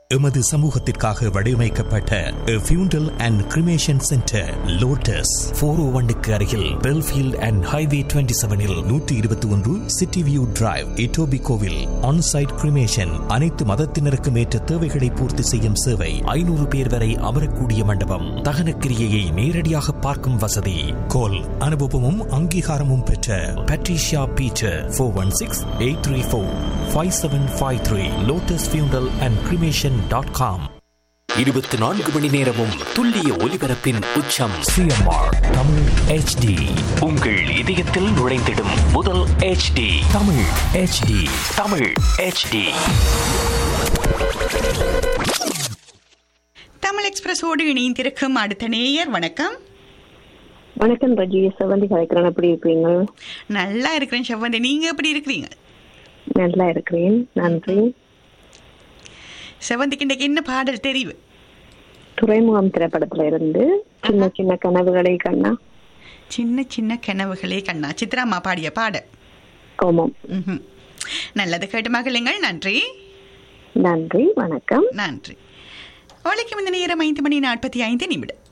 எமது சமூகத்திற்காக வடிவமைக்கப்பட்ட funeral and cremation centre Lotus four O ஒன்னுக்கு அருகில் பெல்ஃபீல்ட் அண்ட் ஹைவே டுவெண்ட்டி செவனில் நூற்றி இருபத்தி ஒன்று சிட்டி வியூ டிரைவ் இட்டோபி கோவில் ஆன்சைட் கிரிமேஷன் அனைத்து மதத்தினருக்கும் ஏற்ற தேவைகளை பூர்த்தி செய்யும் சேவை ஐநூறு பேர் வரை அமரக்கூடிய மண்டபம் தகன கிரியையை நேரடியாக பார்க்கும் வசதி கோல் அனுபவமும் அங்கீகாரமும் பெற்ற Patricia Beecher four one six eight three four five seven five three Lotus funeral and cremation dot com இருபத்தி நான்கு மணி நேரமும் துல்லிய ஒலிபரப்பின் உச்சம் சிஎம்ஆர் தமிழ் ஹெச்டி உங்கள் இதயத்தில் நுழைந்திடும் முதல் HD Tamil HD Tamil HD Tamil எக்ஸ்பிரஸோடு இணைந்திருக்கும் அடுத்த நேயர் வணக்கம் வணக்கம் ரஜி செவந்தி கலைக்கிறேன் எப்படி இருக்கீங்க நல்லா இருக்கிறேன் செவ்வந்தி நீங்க எப்படி இருக்கிறீங்க நல்லா இருக்கிறேன் நன்றி செவ்வந்திக்கு இன்றைக்கு என்ன பாடல் தெரிவு துறைமுகம் திரைப்படத்துல இருந்து சின்ன சின்ன கனவுகளை கண்ணா சின்ன சின்ன கனவுகளே கண்ணா சித்ராமா பாடிய பாடல் கோமம் ம்ஹும். நல்லது கேட்டு மகிழுங்கள் நன்றி நன்றி வணக்கம் நன்றி ஒழிக்கும் இந்த நேரம் ஐந்து மணி நாற்பத்தி ஐந்து நிமிடம்